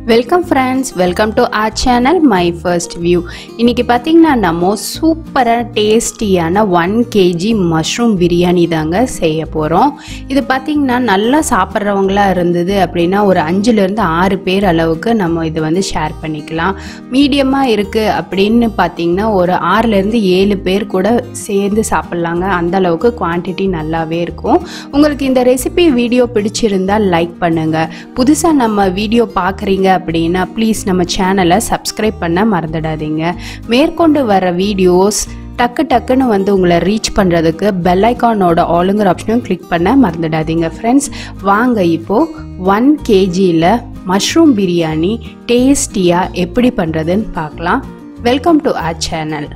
welcome friends welcome to our channel my first view இன்னைக்கு பார்த்தீங்கன்னா நம்ம சூப்பராக டேஸ்டியான ஒன் கேஜி மஷ்ரூம் பிரியாணி தாங்க செய்ய போகிறோம் இது பார்த்தீங்கன்னா நல்லா சாப்பிட்றவங்களா இருந்தது அப்படின்னா ஒரு அஞ்சுலேருந்து ஆறு பேர் அளவுக்கு நம்ம இது வந்து ஷேர் பண்ணிக்கலாம் மீடியமாக இருக்குது அப்படின்னு பார்த்தீங்கன்னா ஒரு ஆறுலேருந்து ஏழு பேர் கூட சேர்ந்து சாப்பிட்லாங்க அந்த அளவுக்கு குவான்டிட்டி நல்லாவே இருக்கும் உங்களுக்கு இந்த ரெசிபி வீடியோ பிடிச்சிருந்தா லைக் பண்ணுங்கள் புதுசாக நம்ம வீடியோ பார்க்குறீங்க அப்படின்னா ப்ளீஸ் நம்ம சேனலை சப்ஸ்கிரைப் பண்ண மறந்துடாதீங்க மேற்கொண்டு வர வீடியோஸ் டக்கு டக்குன்னு வந்து உங்களை ரீச் பண்ணுறதுக்கு பெல் ஐக்கானோட ஆளுங்கிற ஆப்ஷனும் கிளிக் பண்ண மறந்துடாதீங்க ஃப்ரெண்ட்ஸ் வாங்க இப்போது ஒன் கேஜியில் மஷ்ரூம் பிரியாணி டேஸ்டியாக எப்படி பண்ணுறதுன்னு பார்க்கலாம் welcome to our channel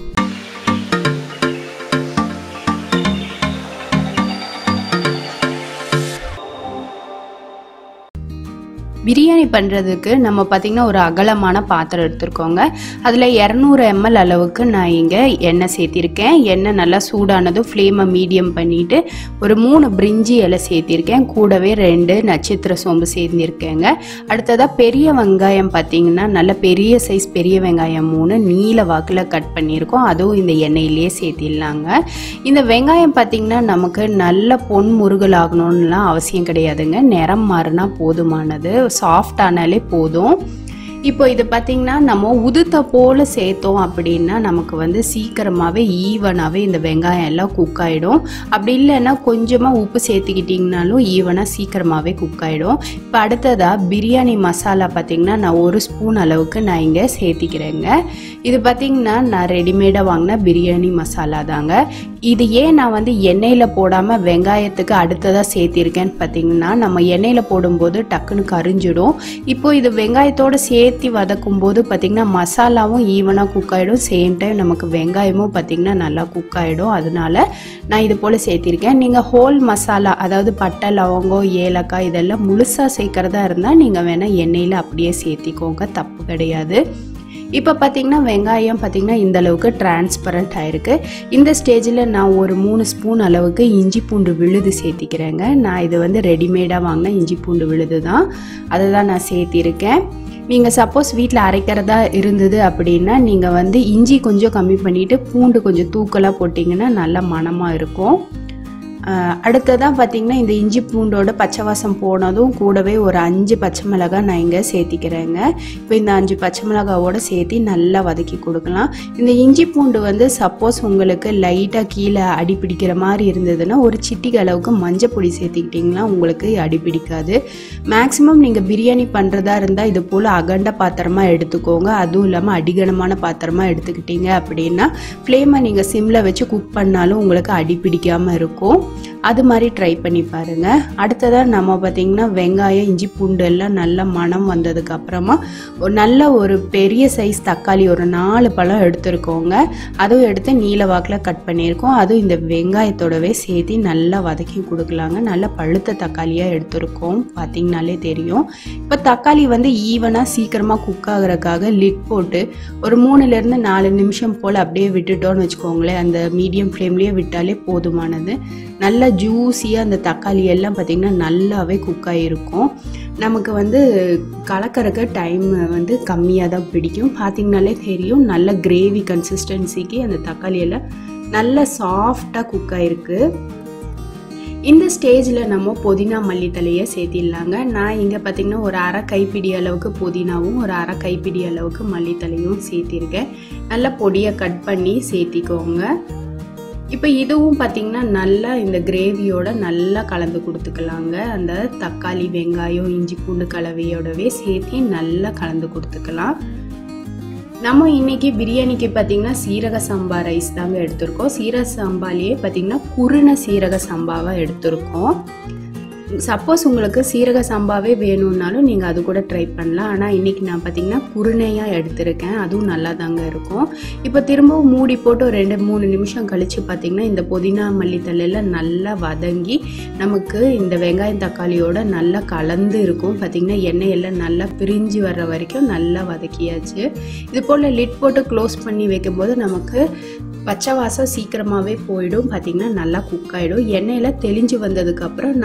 biryani பண்ணுறதுக்கு நம்ம பார்த்திங்கன்னா ஒரு அகலமான பாத்திரம் எடுத்துருக்கோங்க அதில் இரநூறு எம்எல் அளவுக்கு நான் இங்கே எண்ணெய் சேர்த்திருக்கேன் எண்ணெய் நல்லா சூடானதும் ஃப்ளேமை மீடியம் பண்ணிவிட்டு ஒரு மூணு பிரிஞ்சி இலை சேர்த்திருக்கேன் கூடவே ரெண்டு நட்சத்திர சோம்பு சேர்ந்திருக்கேங்க அடுத்ததாக பெரிய வெங்காயம் பார்த்திங்கன்னா நல்ல பெரிய சைஸ் பெரிய வெங்காயம் மூணு நீல வாக்கில் கட் பண்ணியிருக்கோம் அதுவும் இந்த எண்ணெயிலேயே சேர்த்திடலாங்க இந்த வெங்காயம் பார்த்திங்கன்னா நமக்கு நல்ல பொன் முருகல் ஆகணும்னுலாம் அவசியம் கிடையாதுங்க நிறம் மாறினா போதுமானது சாஃப்ட் ஆனாலே போதும் இப்போ இது பார்த்திங்கன்னா நம்ம உதுத்த போல் சேர்த்தோம் அப்படின்னா நமக்கு வந்து சீக்கிரமாகவே ஈவனாகவே இந்த வெங்காயம் எல்லாம் குக் ஆகிடும் அப்படி இல்லைன்னா கொஞ்சமாக உப்பு சேர்த்துக்கிட்டிங்கனாலும் ஈவனாக சீக்கிரமாகவே குக் ஆகிடும் இப்போ அடுத்ததாக பிரியாணி மசாலா பார்த்திங்கன்னா நான் ஒரு ஸ்பூன் அளவுக்கு நான் இங்கே சேர்த்திக்கிறேங்க இது பார்த்திங்கன்னா நான் ரெடிமேடாக வாங்கின பிரியாணி மசாலா தாங்க இது ஏன் நான் வந்து எண்ணெயில் போடாமல் வெங்காயத்துக்கு அடுத்ததாக சேர்த்திருக்கேன்னு பார்த்தீங்கன்னா நம்ம எண்ணெயில் போடும்போது டக்குன்னு கரிஞ்சிடும் இப்போ இது வெங்காயத்தோடு சேர்த்து வதக்கும் போது பார்த்திங்கன்னா மசாலாவும் ஈவனாக குக் ஆகிடும் சேம் டைம் நமக்கு வெங்காயமும் பார்த்திங்கன்னா நல்லா குக் ஆகிடும் அதனால நான் இது போல் சேர்த்திருக்கேன் நீங்கள் ஹோல் மசாலா அதாவது பட்டை லவங்கம் ஏலக்காய் இதெல்லாம் முழுசாக சேர்க்குறதா இருந்தால் நீங்கள் வேணால் எண்ணெயில் அப்படியே சேர்த்திக்கோங்க தப்பு கிடையாது இப்போ பார்த்தீங்கன்னா வெங்காயம் பார்த்தீங்கன்னா இந்த அளவுக்கு டிரான்ஸ்பரண்ட் ஆயிருக்கு இந்த ஸ்டேஜில் நான் ஒரு மூணு ஸ்பூன் அளவுக்கு இஞ்சி பூண்டு விழுது சேர்த்திக்கிறேங்க நான் இது வந்து ரெடிமேடாக வாங்கின இஞ்சி பூண்டு விழுது தான் அதை தான் நான் சேர்த்திருக்கேன் நீங்கள் சப்போஸ் வீட்டில் அரைக்கிறதா இருந்தது அப்படின்னா நீங்கள் வந்து இஞ்சி கொஞ்சம் கம்மி பண்ணிவிட்டு பூண்டு கொஞ்சம் தூக்கலாக போட்டிங்கன்னா நல்ல மணமாக இருக்கும் அடுத்ததாக பார்த்திங்கன்னா இந்த இஞ்சி பூண்டோட பச்சை வாசம் போனதும் கூடவே ஒரு அஞ்சு பச்சை மிளகாய் நான் இங்கே சேர்த்திக்கிறேங்க இப்போ இந்த அஞ்சு பச்சை மிளகாவோட சேர்த்து நல்லா வதக்கி கொடுக்கலாம் இந்த இஞ்சி பூண்டு வந்து சப்போஸ் உங்களுக்கு லைட்டாக கீழே அடி பிடிக்கிற மாதிரி இருந்ததுன்னா ஒரு சிட்டிக்கு அளவுக்கு மஞ்சள் பொடி சேர்த்திக்கிட்டிங்கன்னா உங்களுக்கு அடி பிடிக்காது மேக்ஸிமம் நீங்கள் பிரியாணி பண்ணுறதா இருந்தால் இது போல் அகண்ட பாத்திரமாக எடுத்துக்கோங்க அதுவும் இல்லாமல் அடிகனமான பாத்திரமாக எடுத்துக்கிட்டீங்க அப்படின்னா ஃப்ளேமை நீங்கள் சிம்மில் வச்சு குக் பண்ணாலும் உங்களுக்கு அடி பிடிக்காமல் இருக்கும் அது மாதிரி ட்ரை பண்ணி பாருங்கள் அடுத்ததாக நம்ம பார்த்திங்கன்னா வெங்காயம் இஞ்சி பூண்டு எல்லாம் நல்ல மனம் வந்ததுக்கு அப்புறமா ஒரு நல்ல ஒரு பெரிய சைஸ் தக்காளி ஒரு நாலு பழம் எடுத்துருக்கோங்க அதுவும் எடுத்து நீல வாக்கில் கட் பண்ணியிருக்கோம் அதுவும் இந்த வெங்காயத்தோடவே சேர்த்து நல்லா வதக்கி கொடுக்கலாங்க நல்ல பழுத்த தக்காளியாக எடுத்துருக்கோம் பார்த்திங்கனாலே தெரியும் இப்போ தக்காளி வந்து ஈவனாக சீக்கிரமாக குக் ஆகிறதுக்காக லிட் போட்டு ஒரு மூணுலேருந்து நாலு நிமிஷம் போல் அப்படியே விட்டுட்டோன்னு வச்சுக்கோங்களேன் அந்த மீடியம் ஃப்ளேம்லேயே விட்டாலே போதுமானது நல்லா ஜூஸியாக அந்த தக்காளி எல்லாம் பார்த்திங்கன்னா நல்லாவே குக் ஆகிருக்கும் நமக்கு வந்து கலக்கறக்க டைம் வந்து கம்மியாக தான் பிடிக்கும் பார்த்திங்கனாலே தெரியும் நல்ல கிரேவி கன்சிஸ்டன்சிக்கு அந்த தக்காளி எல்லாம் நல்ல சாஃப்டாக குக் ஆகிருக்கு இந்த ஸ்டேஜில் நம்ம புதினா மல்லித்தலையை சேர்த்திடலாங்க நான் இங்கே பார்த்திங்கன்னா ஒரு அரை கைப்பிடி அளவுக்கு புதினாவும் ஒரு அரை கைப்பிடி அளவுக்கு மல்லித்தலையும் சேர்த்திருக்கேன் நல்லா பொடியை கட் பண்ணி சேர்த்திக்கோங்க இப்போ இதுவும் பார்த்திங்கன்னா நல்லா இந்த கிரேவியோட நல்லா கலந்து கொடுத்துக்கலாங்க அந்த தக்காளி வெங்காயம் இஞ்சி பூண்டு கலவையோடவே சேர்த்து நல்லா கலந்து கொடுத்துக்கலாம் நம்ம இன்னைக்கு பிரியாணிக்கு பார்த்திங்கன்னா சீரக சம்பா ரைஸ் தாங்க எடுத்திருக்கோம் சீரக சம்பாலேயே பார்த்திங்கன்னா குருண சீரக சம்பாவாக எடுத்திருக்கோம் சப்போஸ் உங்களுக்கு சீரக சம்பாவே வேணும்னாலும் நீங்கள் அது கூட ட்ரை பண்ணலாம் ஆனால் இன்றைக்கி நான் பார்த்திங்கன்னா குருணையாக எடுத்திருக்கேன் அதுவும் நல்லா தாங்க இருக்கும் இப்போ திரும்பவும் மூடி போட்டு ஒரு ரெண்டு மூணு நிமிஷம் கழித்து பார்த்திங்கன்னா இந்த புதினா மல்லித்தலையில் நல்லா வதங்கி நமக்கு இந்த வெங்காயம் தக்காளியோட நல்லா கலந்து இருக்கும் பார்த்திங்கன்னா எண்ணெய் எல்லாம் நல்லா பிரிஞ்சு வர்ற வரைக்கும் நல்லா வதக்கியாச்சு இது போல் லிட் போட்டு க்ளோஸ் பண்ணி வைக்கும்போது நமக்கு பச்சை வாசம் சீக்கிரமாகவே போயிடும் பார்த்திங்கன்னா நல்லா குக் ஆகிடும் எண்ணெயில் தெளிஞ்சு வந்ததுக்கப்புறம் நான் இங்கே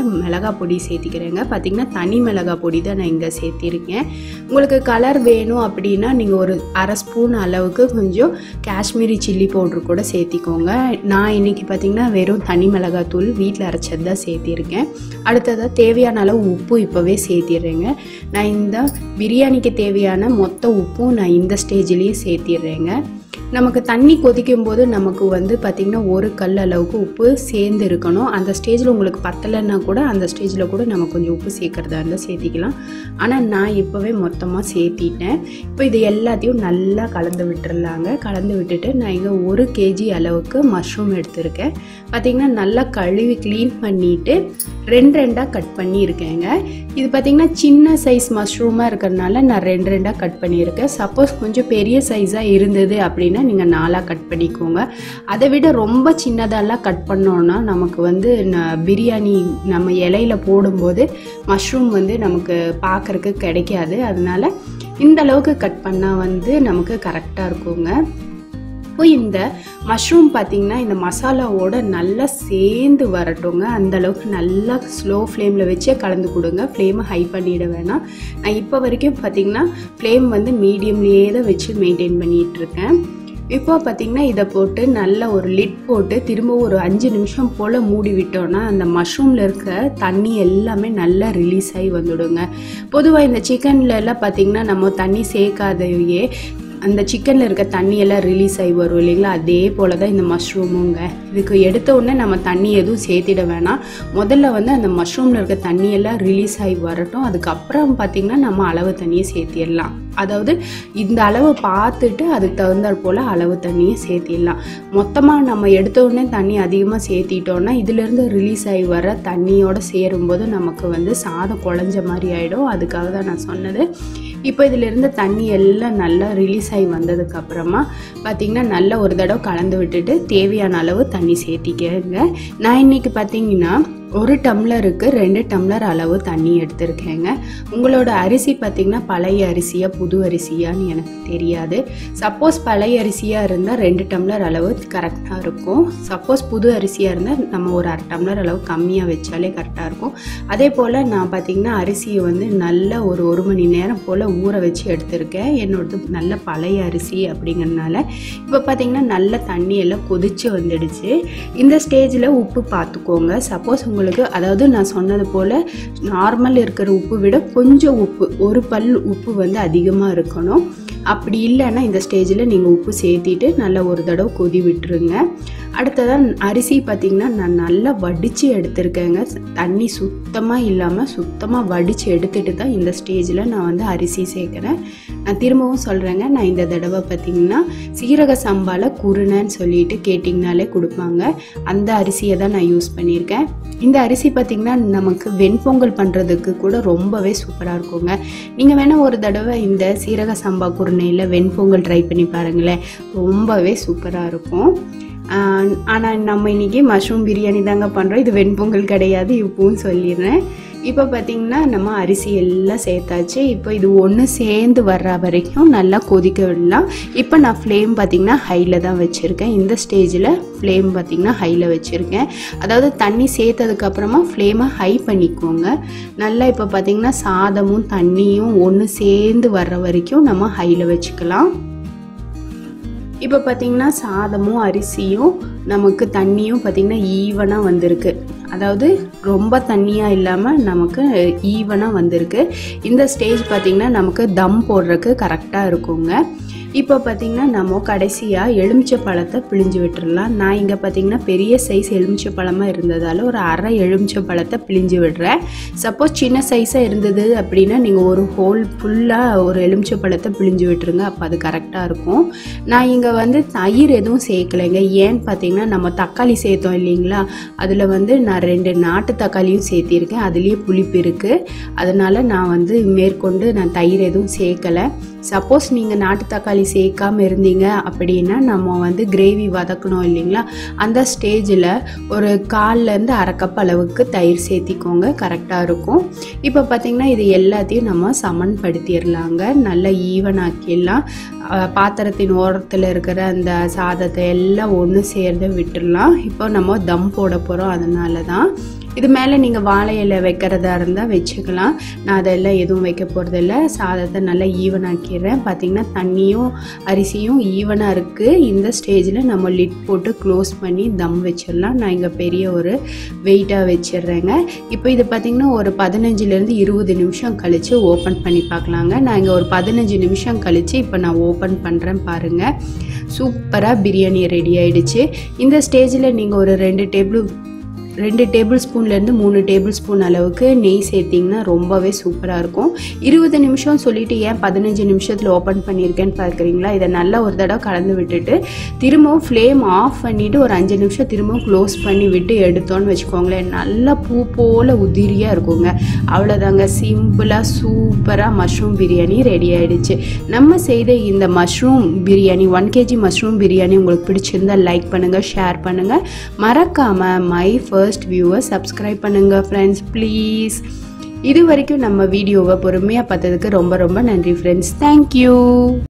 மிளகா பொடி சேர்த்திக்கிறேங்க பார்த்திங்கன்னா தனி மிளகா பொடி தான் நான் இங்கே சேர்த்திருக்கேன் உங்களுக்கு கலர் வேணும் அப்படின்னா நீங்கள் ஒரு அரை ஸ்பூன் அளவுக்கு கொஞ்சம் காஷ்மீரி சில்லி பவுட்ரு கூட சேர்த்திக்கோங்க நான் இன்றைக்கி பார்த்திங்கன்னா வெறும் தனி மிளகாய் தூள் வீட்டில் அரைச்சது தான் சேர்த்திருக்கேன் அடுத்ததாக தேவையான அளவு உப்பு இப்போவே சேர்த்திடுறேங்க நான் இந்த பிரியாணிக்கு தேவையான மொத்த உப்பும் நான் இந்த ஸ்டேஜ்லேயே சேர்த்திடுறேங்க நமக்கு தண்ணி கொதிக்கும் போது நமக்கு வந்து பார்த்திங்கன்னா ஒரு கல் அளவுக்கு உப்பு சேர்ந்து இருக்கணும் அந்த ஸ்டேஜில் உங்களுக்கு பத்தலைன்னா கூட அந்த ஸ்டேஜில் கூட நம்ம கொஞ்சம் உப்பு சேர்க்குறதா இருந்தால் சேர்த்திக்கலாம் ஆனால் நான் இப்போவே மொத்தமாக சேர்த்திட்டேன் இப்போ இது எல்லாத்தையும் நல்லா கலந்து விட்டுறலாங்க கலந்து விட்டுட்டு நான் இங்கே ஒரு கேஜி அளவுக்கு மஷ்ரூம் எடுத்திருக்கேன் பார்த்திங்கன்னா நல்லா கழுவி க்ளீன் பண்ணிவிட்டு ரெண்டு ரெண்டாக கட் பண்ணியிருக்கேங்க இது பார்த்திங்கன்னா சின்ன சைஸ் மஷ்ரூமாக இருக்கிறதுனால நான் ரெண்டு ரெண்டாக கட் பண்ணியிருக்கேன் சப்போஸ் கொஞ்சம் பெரிய சைஸாக இருந்தது அப்படின்னா நீங்கள் நாலாக கட் பண்ணிக்கோங்க அதை விட ரொம்ப சின்னதெல்லாம் கட் பண்ணோன்னா நமக்கு வந்து ந- பிரியாணி நம்ம இலையில போடும்போது மஷ்ரூம் வந்து நமக்கு பார்க்கறக்கு கிடைக்காது அதனால இந்த அளவுக்கு கட் பண்ணால் வந்து நமக்கு கரெக்டாக இருக்குங்க இப்போ இந்த மஷ்ரூம் பார்த்தீங்கன்னா இந்த மசாலாவோட நல்லா சேர்ந்து வரட்டுங்க அந்த அளவுக்கு நல்லா ஸ்லோ ஃப்ளேமில் வச்சே கலந்து கொடுங்க ஃப்ளேமை ஹை பண்ணிட வேணாம் நான் இப்போ வரைக்கும் பார்த்தீங்கன்னா ஃப்ளேம் வந்து மீடியம்லேயே தான் வச்சு மெயின்டைன் பண்ணிகிட்டு இருக்கேன் இப்போ பார்த்தீங்கன்னா இதை போட்டு நல்ல ஒரு லிட் போட்டு திரும்ப ஒரு அஞ்சு நிமிஷம் போல் மூடி விட்டோன்னா அந்த மஷ்ரூமில் இருக்க தண்ணி எல்லாமே நல்லா ரிலீஸ் ஆகி வந்துடுங்க பொதுவாக இந்த சிக்கன்ல எல்லாம் பார்த்தீங்கன்னா நம்ம தண்ணி சேர்க்காதையே அந்த சிக்கனில் இருக்க தண்ணியெல்லாம் ரிலீஸ் ஆகி வரும் இல்லைங்களா அதே போல் தான் இந்த மஷ்ரூமுங்க இதுக்கு எடுத்த உடனே நம்ம தண்ணி எதுவும் சேர்த்திட வேணாம் முதல்ல வந்து அந்த மஷ்ரூமில் இருக்க தண்ணியெல்லாம் ரிலீஸ் ஆகி வரட்டும் அதுக்கப்புறம் பார்த்திங்கன்னா நம்ம அளவு தண்ணியை சேர்த்திடலாம் அதாவது இந்த அளவு பார்த்துட்டு அதுக்கு தகுந்தாற் போல் அளவு தண்ணியை சேர்த்திடலாம் மொத்தமாக நம்ம எடுத்த உடனே தண்ணி அதிகமாக சேர்த்திட்டோன்னா இதிலேருந்து ரிலீஸ் ஆகி வர தண்ணியோடு சேரும்போது நமக்கு வந்து சாதம் குழஞ்ச மாதிரி ஆகிடும் அதுக்காக தான் நான் சொன்னது இப்போ இதிலிருந்து தண்ணி எல்லாம் நல்லா ரிலீஸ் ஆகி வந்ததுக்கு அப்புறமா பார்த்திங்கன்னா நல்லா ஒரு தடவை கலந்து விட்டுட்டு தேவையான அளவு தண்ணி சேர்த்திக்கங்க நான் இன்னைக்கு பார்த்தீங்கன்னா ஒரு டம்ளருக்கு ரெண்டு டம்ளர் அளவு தண்ணி எடுத்திருக்கேங்க உங்களோட அரிசி பார்த்திங்கன்னா பழைய அரிசியா புது அரிசியான்னு எனக்கு தெரியாது சப்போஸ் பழைய அரிசியாக இருந்தால் ரெண்டு டம்ளர் அளவு கரெக்டாக இருக்கும் சப்போஸ் புது அரிசியாக இருந்தால் நம்ம ஒரு அரை டம்ளர் அளவு கம்மியாக வச்சாலே கரெக்டாக இருக்கும் அதே போல் நான் பார்த்திங்கன்னா அரிசியை வந்து நல்ல ஒரு ஒரு மணி நேரம் போல் ஊற வச்சு எடுத்திருக்கேன் என்னோடது நல்ல பழைய அரிசி அப்படிங்கிறதுனால இப்போ பார்த்திங்கன்னா நல்ல தண்ணி எல்லாம் கொதிச்சு வந்துடுச்சு இந்த ஸ்டேஜில் உப்பு பார்த்துக்கோங்க சப்போஸ் உங்களுக்கு அதாவது நான் சொன்னது போல் நார்மல் இருக்கிற உப்பு விட கொஞ்சம் உப்பு ஒரு பல் உப்பு வந்து அதிகமாக இருக்கணும் அப்படி இல்லைன்னா இந்த ஸ்டேஜில் நீங்கள் உப்பு சேர்த்திட்டு நல்லா ஒரு தடவை கொதி விட்டுருங்க அடுத்ததாக அரிசி பார்த்திங்கன்னா நான் நல்லா வடித்து எடுத்திருக்கேங்க தண்ணி சுத்தமாக இல்லாமல் சுத்தமாக வடித்து எடுத்துட்டு தான் இந்த ஸ்டேஜில் நான் வந்து அரிசி சேர்க்குறேன் நான் திரும்பவும் சொல்கிறேங்க நான் இந்த தடவை பார்த்திங்கன்னா சீரக சம்பால குருணைன்னு சொல்லிட்டு கேட்டிங்கனாலே கொடுப்பாங்க அந்த அரிசியை தான் நான் யூஸ் பண்ணியிருக்கேன் இந்த அரிசி பார்த்திங்கன்னா நமக்கு வெண்பொங்கல் பண்ணுறதுக்கு கூட ரொம்பவே சூப்பராக இருக்குங்க நீங்கள் வேணால் ஒரு தடவை இந்த சீரக சம்பா குருணையில் வெண்பொங்கல் ட்ரை பண்ணி பாருங்களேன் ரொம்பவே சூப்பராக இருக்கும் ஆனால் நம்ம இன்றைக்கி மஷ்ரூம் பிரியாணி தாங்க பண்ணுறோம் இது வெண்பொங்கல் கிடையாது இப்பவும் சொல்லிடுறேன் இப்போ பார்த்திங்கன்னா நம்ம அரிசி எல்லாம் சேர்த்தாச்சு இப்போ இது ஒன்று சேர்ந்து வர்ற வரைக்கும் நல்லா கொதிக்க விடலாம் இப்போ நான் ஃப்ளேம் பார்த்திங்கன்னா ஹையில் தான் வச்சுருக்கேன் இந்த ஸ்டேஜில் ஃப்ளேம் பார்த்திங்கன்னா ஹையில் வச்சுருக்கேன் அதாவது தண்ணி சேர்த்ததுக்கப்புறமா ஃப்ளேமை ஹை பண்ணிக்கோங்க நல்லா இப்போ பார்த்திங்கன்னா சாதமும் தண்ணியும் ஒன்று சேர்ந்து வர்ற வரைக்கும் நம்ம ஹையில் வச்சுக்கலாம் இப்போ பார்த்தீங்கன்னா சாதமும் அரிசியும் நமக்கு தண்ணியும் பார்த்திங்கன்னா ஈவனாக வந்திருக்கு அதாவது ரொம்ப தண்ணியாக இல்லாமல் நமக்கு ஈவனாக வந்திருக்கு இந்த ஸ்டேஜ் பார்த்திங்கன்னா நமக்கு தம் போடுறதுக்கு கரெக்டாக இருக்குங்க இப்போ பார்த்திங்கன்னா நம்ம கடைசியாக எலுமிச்சை பழத்தை பிழிஞ்சு விட்டுறலாம் நான் இங்கே பார்த்திங்கன்னா பெரிய சைஸ் எலுமிச்சை பழமாக இருந்ததால் ஒரு அரை எலுமிச்சை பழத்தை பிழிஞ்சு விடுறேன் சப்போஸ் சின்ன சைஸாக இருந்தது அப்படின்னா நீங்கள் ஒரு ஹோல் ஃபுல்லாக ஒரு எலுமிச்சை பழத்தை பிழிஞ்சு விட்டுருங்க அப்போ அது கரெக்டாக இருக்கும் நான் இங்கே வந்து தயிர் எதுவும் சேர்க்கலைங்க ஏன்னு பார்த்தீங்கன்னா நம்ம தக்காளி சேர்த்தோம் இல்லைங்களா அதில் வந்து நான் ரெண்டு நாட்டு தக்காளியும் சேர்த்திருக்கேன் அதுலேயே புளிப்பு இருக்குது அதனால் நான் வந்து மேற்கொண்டு நான் தயிர் எதுவும் சேர்க்கலை சப்போஸ் நீங்கள் நாட்டு தக்காளி சேர்க்காம இருந்தீங்க அப்படின்னா நம்ம வந்து கிரேவி வதக்கணும் இல்லைங்களா அந்த ஸ்டேஜில் ஒரு கால்லேருந்து அரை கப் அளவுக்கு தயிர் சேர்த்திக்கோங்க கரெக்டாக இருக்கும் இப்போ பார்த்திங்கன்னா இது எல்லாத்தையும் நம்ம சமன்படுத்திடலாங்க நல்லா ஈவன் ஆக்கிடலாம் அஹ் பாத்திரத்தின் ஓரத்தில் இருக்கிற அந்த சாதத்தை எல்லாம் ஒன்று சேர்ந்து விட்டுடலாம் இப்போ நம்ம தம் போட போகிறோம் அதனால தான் இது மேலே நீங்கள் வாழை இலை வைக்கிறதா இருந்தால் வச்சுக்கலாம் நான் அதெல்லாம் எதுவும் வைக்க போகிறதில்ல சாதத்தை நல்லா ஈவனாக்கிடுறேன் பார்த்திங்கன்னா தண்ணியும் அரிசியும் ஈவனாக இருக்குது இந்த ஸ்டேஜில் நம்ம லிட் போட்டு க்ளோஸ் பண்ணி தம் வச்சிடலாம் நான் இங்கே பெரிய ஒரு வெயிட்டாக வச்சிடுறேங்க இப்போ இது பார்த்திங்கன்னா ஒரு பதினஞ்சுலேருந்து இருபது நிமிஷம் கழித்து ஓப்பன் பண்ணி பார்க்கலாங்க நான் இங்கே ஒரு பதினஞ்சு நிமிஷம் கழித்து இப்போ நான் ஓப்பன் பண்ணுறேன் பாருங்கள் சூப்பராக பிரியாணி ரெடி ஆயிடுச்சு இந்த ஸ்டேஜில் நீங்கள் ஒரு ரெண்டு டேபிள் ரெண்டு டேபிள் ஸ்பூன்லேருந்து மூணு டேபிள் ஸ்பூன் அளவுக்கு நெய் சேர்த்திங்கன்னா ரொம்பவே சூப்பராக இருக்கும் இருபது நிமிஷம் சொல்லிட்டு ஏன் பதினஞ்சு நிமிஷத்தில் ஓப்பன் பண்ணியிருக்கேன்னு பார்க்குறீங்களா இதை நல்லா ஒரு தடவை கலந்து விட்டுட்டு திரும்பவும் ஃப்ளேம் ஆஃப் பண்ணிவிட்டு ஒரு அஞ்சு நிமிஷம் திரும்பவும் க்ளோஸ் பண்ணி விட்டு எடுத்தோன்னு வச்சுக்கோங்களேன் நல்லா பூ போல் உதிரியாக இருக்குங்க அவ்வளோதாங்க சிம்பிளாக சூப்பராக மஷ்ரூம் பிரியாணி ரெடி ஆயிடுச்சு நம்ம செய்த இந்த mushroom biryani one KG mushroom biryani உங்களுக்கு பிடிச்சிருந்தா லைக் பண்ணுங்கள் ஷேர் பண்ணுங்கள் மறக்காமல் மை ஃபர்ஸ்ட் வியூவை சப்ஸ்கிரைப் பண்ணுங்கள் ஃப்ரெண்ட்ஸ் ப்ளீஸ் இது வரைக்கும் நம்ம வீடியோவை பொறுமையாக பார்த்ததுக்கு ரொம்ப ரொம்ப நன்றி ஃப்ரெண்ட்ஸ் தேங்க்யூ